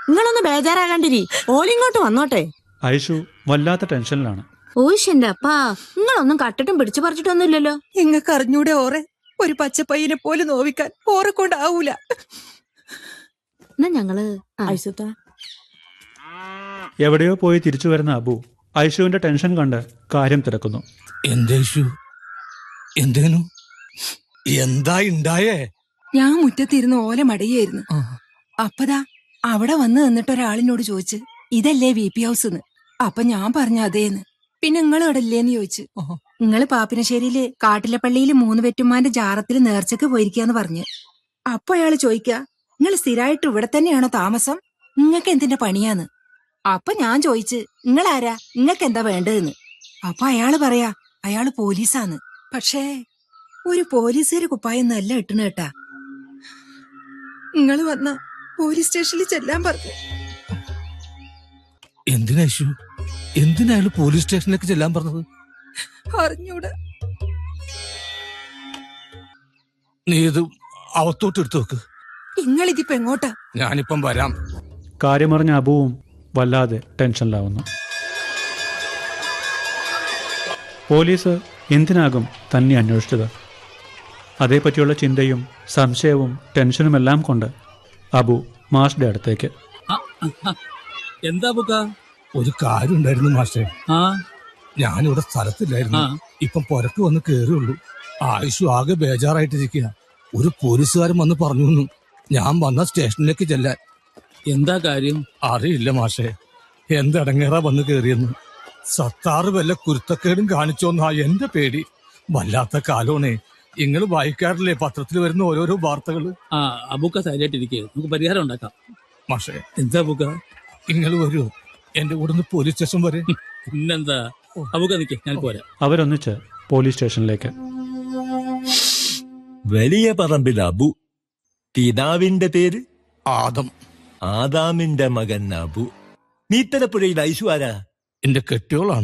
നിങ്ങളൊന്ന് ബേജാറാകാണ്ടിരി ഓലിങ്ങോട്ട് വന്നോട്ടെ ഐഷു വല്ലാത്ത ടെൻഷനിലാണ് ഓയിഷന്റെ അപ്പാ നിങ്ങളൊന്നും കട്ടിട്ടും പിടിച്ചു പറിച്ചിട്ടൊന്നുമില്ലല്ലോ ഇങ്ങക്ക് അറിഞ്ഞൂടെ ഓറെ ഒരു പച്ചപ്പയ്യനെ പോലെ നോവിക്കാൻ ഓറെ കൊണ്ടാവൂല എന്നാ ഞങ്ങള് ആ, ഐസുത്ത എവിടെയോ പോയി തിരിച്ചു വരുന്ന അബു ഐഷുവിന്റെ ടെൻഷൻ കണ്ട് കാര്യം തിരക്കുന്നു എന്തേഷു എന്തേനു എന്താ ഉണ്ടായേ ഞാൻ മുറ്റത്തിരുന്ന് ഓല മടയായിരുന്നു അപ്പതാ അവിടെ വന്ന് നിന്നിട്ട് ഒരാളിനോട് ചോദിച്ച് ഇതല്ലേ വി പി ഹൗസ് അപ്പൊ ഞാൻ പറഞ്ഞ അതേന്ന് പിന്നെ നിങ്ങൾ ഇവിടെ ഇല്ലേന്ന് ചോദിച്ചു നിങ്ങള് പാപ്പിനശ്ശേരിയില് കാട്ടിലെ പള്ളിയില് മൂന്ന് വെറ്റുമാന്റെ ജാറത്തില് നേർച്ചക്ക് പോയിരിക്കാന്ന് പറഞ്ഞു അപ്പൊ അയാള് ചോദിക്ക നിങ്ങൾ സ്ഥിരമായിട്ട് ഇവിടെ തന്നെയാണോ താമസം നിങ്ങക്ക് എന്തിന്റെ പണിയാന്ന് അപ്പൊ ഞാൻ ചോദിച്ച് നിങ്ങളാരാ നിങ്ങക്ക് എന്താ വേണ്ടതെന്ന് അപ്പൊ അയാള് പറയാ അയാള് പോലീസാന്ന് പക്ഷേ ഒരു പോലീസുകാര് കുപ്പായൊന്നല്ല ഇട്ടണ കേട്ടാ നിങ്ങള് വന്ന പോലീസ് സ്റ്റേഷനിൽ ചെല്ലാൻ പറഞ്ഞു എന്തിനാ ഇഷു എന്തിനാ അയാള് പോലീസ് സ്റ്റേഷനിലേക്ക് ചെല്ലാൻ പറഞ്ഞത് അറിഞ്ഞൂടാ നീ ഇത് അവത്തോട്ട് എടുത്തു വെക്ക് നിങ്ങളിതിപ്പോ എങ്ങോട്ടാ ഞാനിപ്പം വരാം കാര്യമറിഞ്ഞ അബുവും വല്ലാതെ ടെൻഷനിലാവുന്നു പോലീസ് എന്തിനാകും തന്നെ അന്വേഷിച്ചത് അതേപ്പറ്റിയുള്ള ചിന്തയും സംശയവും ടെൻഷനുമെല്ലാം കൊണ്ട് അബു മാഷ്ടെ അടുത്തേക്ക് ആ, ആ, എന്താ ബുക്ക ഒരു കാര്യം ഉണ്ടായിരുന്നു മാഷേ ആ ഞാനിവിടെ സ്ഥലത്തില്ലായിരുന്നു ആ. ഇപ്പം പുരക്ക് വന്ന് കേറിയുള്ളൂ ആയുഷു ആകെ ബേജാറായിട്ടിരിക്കുക ഒരു പോലീസുകാരൻ വന്ന് പറഞ്ഞു എന്ന്. ഞാൻ വന്ന സ്റ്റേഷനിലേക്ക് ചെല്ലാൻ എന്താ കാര്യം അറിയില്ല മാഷേ എന്തടങ്ങേറാ വന്ന് കേറിയെന്ന് സത്താറ് വല്ല കുരുത്തക്കേടും കാണിച്ചോന്നാ എന്റെ പേടി വല്ലാത്ത കാലോണേ നിങ്ങൾ വായിക്കാറില്ലേ പത്രത്തിൽ വരുന്ന ഓരോരോ വാർത്തകള് ആ അബുക്ക സൈലായിട്ടിരിക്കുക നമുക്ക് പരിഹാരം ഉണ്ടാക്കാം മാഷേ എന്താ ബുക്ക നിങ്ങൾ വരൂ എന്റെ കൂടെ ഒന്ന് പോലീസ് സ്റ്റേഷൻ വരെ പിന്നെന്താ അബുക്ക നിൽക്കേ ഞാൻ പോരാ അവരൊന്നിച്ച് പോലീസ് സ്റ്റേഷനിലേക്ക് വലിയ പറമ്പിൽ അബു പിതാവിന്റെ പേര് ആദം ആദാമിന്റെ മകൻ അബു നീത്തലപ്പുഴയിൽ ഐശു ആരാ എന്റെ കെട്ടിയോളാണ്